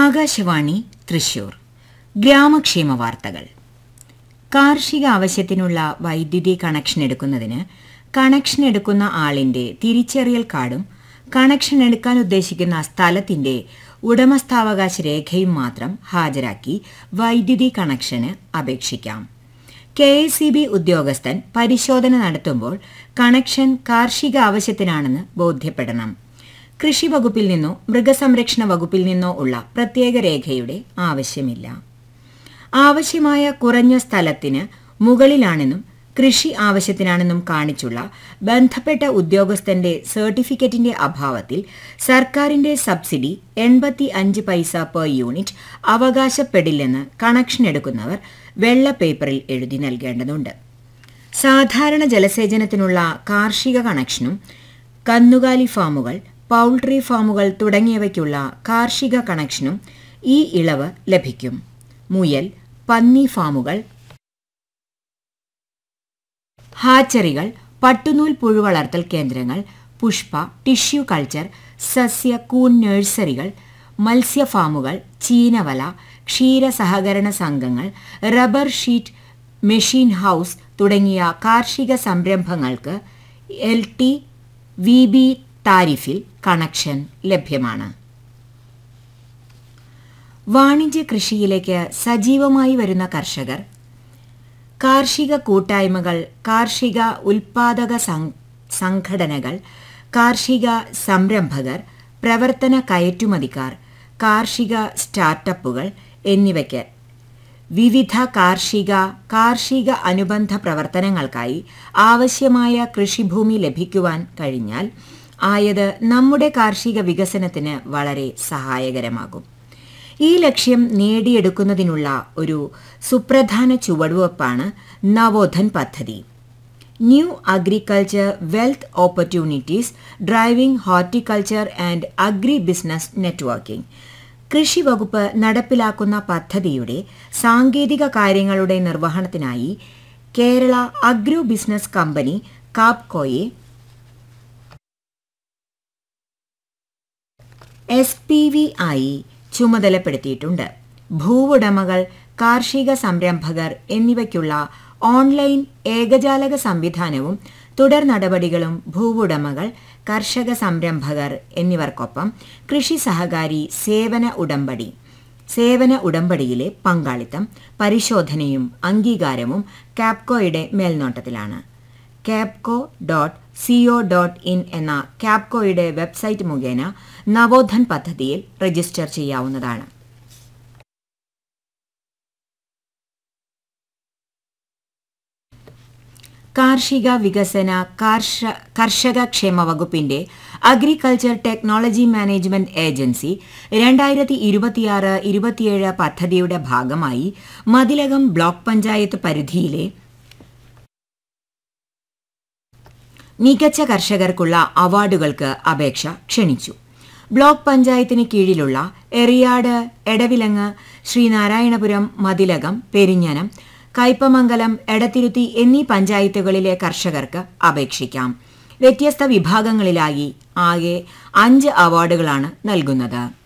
ആകാശവാണി തൃശൂർ ഗ്രാമക്ഷേമ വാർത്തകൾ കാർഷിക ആവശ്യത്തിനുള്ള വൈദ്യുതി കണക്ഷൻ എടുക്കുന്നതിന് കണക്ഷൻ എടുക്കുന്ന ആളിന്റെ തിരിച്ചറിയൽ കാർഡും കണക്ഷൻ എടുക്കാൻ ഉദ്ദേശിക്കുന്ന സ്ഥലത്തിന്റെ ഉടമസ്ഥാവകാശ രേഖയും മാത്രം ഹാജരാക്കി വൈദ്യുതി കണക്ഷന് അപേക്ഷിക്കാം കെ എസ് സി ബി ഉദ്യോഗസ്ഥൻ പരിശോധന നടത്തുമ്പോൾ കണക്ഷൻ കാർഷിക ആവശ്യത്തിനാണെന്ന് ബോധ്യപ്പെടണം കൃഷി വകുപ്പിൽ നിന്നോ മൃഗസംരക്ഷണ വകുപ്പിൽ നിന്നോ ഉള്ള പ്രത്യേക രേഖയുടെ ആവശ്യമില്ല ആവശ്യമായ കുറഞ്ഞ സ്ഥലത്തിന് മുകളിലാണെന്നും കൃഷി ആവശ്യത്തിനാണെന്നും കാണിച്ചുള്ള ബന്ധപ്പെട്ട ഉദ്യോഗസ്ഥന്റെ സർട്ടിഫിക്കറ്റിന്റെ അഭാവത്തിൽ സർക്കാരിന്റെ സബ്സിഡി എൺപത്തി അഞ്ച് പൈസ പെർ യൂണിറ്റ് അവകാശപ്പെടില്ലെന്ന് കണക്ഷൻ എടുക്കുന്നവർ വെള്ള പേപ്പറിൽ എഴുതി നൽകേണ്ടതുണ്ട് സാധാരണ ജലസേചനത്തിനുള്ള കാർഷിക കണക്ഷനും കന്നുകാലി ഫാമുകൾ പൗൾട്രി ഫാമുകൾ തുടങ്ങിയവയ്ക്കുള്ള കാർഷിക കണക്ഷനും ഈ ഇളവ് ലഭിക്കും മുയൽ പന്നി ഫാമുകൾ ഹാച്ചറികൾ പട്ടുനൂൽ പുഴുവളർത്തൽ കേന്ദ്രങ്ങൾ പുഷ്പ ടിഷ്യൂ കൾച്ചർ സസ്യ കൂൺ നഴ്സറികൾ മത്സ്യ ഫാമുകൾ ചീനവല ക്ഷീര സഹകരണ സംഘങ്ങൾ റബ്ബർ ഷീറ്റ് മെഷീൻ ഹൌസ് തുടങ്ങിയ കാർഷിക സംരംഭങ്ങൾക്ക് എൽ ടി വി ബി താരിഫിൽ കണക്ഷൻ ലഭ്യമാണ് വാണിജ്യ കൃഷിയിലേക്ക് സജീവമായി വരുന്ന കർഷകർ കാർഷിക കൂട്ടായ്മകൾ കാർഷിക ഉൽപാദക സംഘടനകൾ കാർഷിക സംരംഭകർ പ്രവർത്തന കയറ്റുമതിക്കാർ കാർഷിക സ്റ്റാർട്ടപ്പുകൾ എന്നിവയ്ക്ക് വിവിധ കാർഷിക കാർഷിക അനുബന്ധ പ്രവർത്തനങ്ങൾക്കായി ആവശ്യമായ കൃഷിഭൂമി ലഭിക്കുവാൻ കഴിഞ്ഞാൽ ആയത് നമ്മുടെ കാർഷിക വികസനത്തിന് വളരെ സഹായകരമാകും ഈ ലക്ഷ്യം നേടിയെടുക്കുന്നതിനുള്ള ഒരു സുപ്രധാന ചുവടുവയ്പ്പാണ് നവോധൻ പദ്ധതി new agriculture wealth opportunities driving horticulture and agri business networking കൃഷി വകുപ്പ് നടപ്പിലാക്കുന്ന പദ്ധതിയുടെ സാങ്കേതിക കാര്യങ്ങളുടെ നിർവഹണത്തിനായി കേരള അഗ്രോ ബിസിനസ് കമ്പനി കാപ്കോയെ എസ് പി വി ആയി ചുമതലപ്പെടുത്തിയിട്ടുണ്ട് ഭൂവുടമകൾ കാർഷിക സംരംഭകർ എന്നിവയ്ക്കുള്ള ഓൺലൈൻ ഏകജാലക സംവിധാനവും തുടർ നടപടികളും ഭൂവുടമകൾ കർഷക സംരംഭകർ എന്നിവർക്കൊപ്പം കൃഷി സഹകാരി സേവന ഉടമ്പടി സേവന ഉടമ്പടിയിലെ പങ്കാളിത്തം പരിശോധനയും അംഗീകാരവും കാപ്കോയുടെ മേൽനോട്ടത്തിലാണ് KABCO dot C O dot in കാപ്കോയുടെ വെബ്സൈറ്റ് മുഖേന നവോധൻ പദ്ധതിയിൽ രജിസ്റ്റർ ചെയ്യാവുന്നതാണ് കാർഷിക വികസന കർഷക ക്ഷേമ വകുപ്പിന്റെ അഗ്രികൾച്ചർ ടെക്നോളജി മാനേജ്മെന്റ് ഏജൻസി രണ്ടായിരത്തി ഇരുപത്തിയാറ് ഇരുപത്തിയേഴ് പദ്ധതിയുടെ ഭാഗമായി മതിലകം ബ്ലോക്ക് പഞ്ചായത്ത് പരിധിയിലെ മികച്ച കർഷകർക്കുള്ള അവാർഡുകൾക്ക് അപേക്ഷ ക്ഷണിച്ചു ബ്ലോക്ക് പഞ്ചായത്തിന് കീഴിലുള്ള എറിയാട് എടവിലങ്ങ് ശ്രീനാരായണപുരം മതിലകം പെരിഞ്ഞനം കയ്പമംഗലം എടത്തിരുത്തി എന്നീ പഞ്ചായത്തുകളിലെ കർഷകർക്ക് അപേക്ഷിക്കാം വ്യത്യസ്ത വിഭാഗങ്ങളിലായി ആകെ അഞ്ച് അവാർഡുകളാണ് നൽകുന്നത്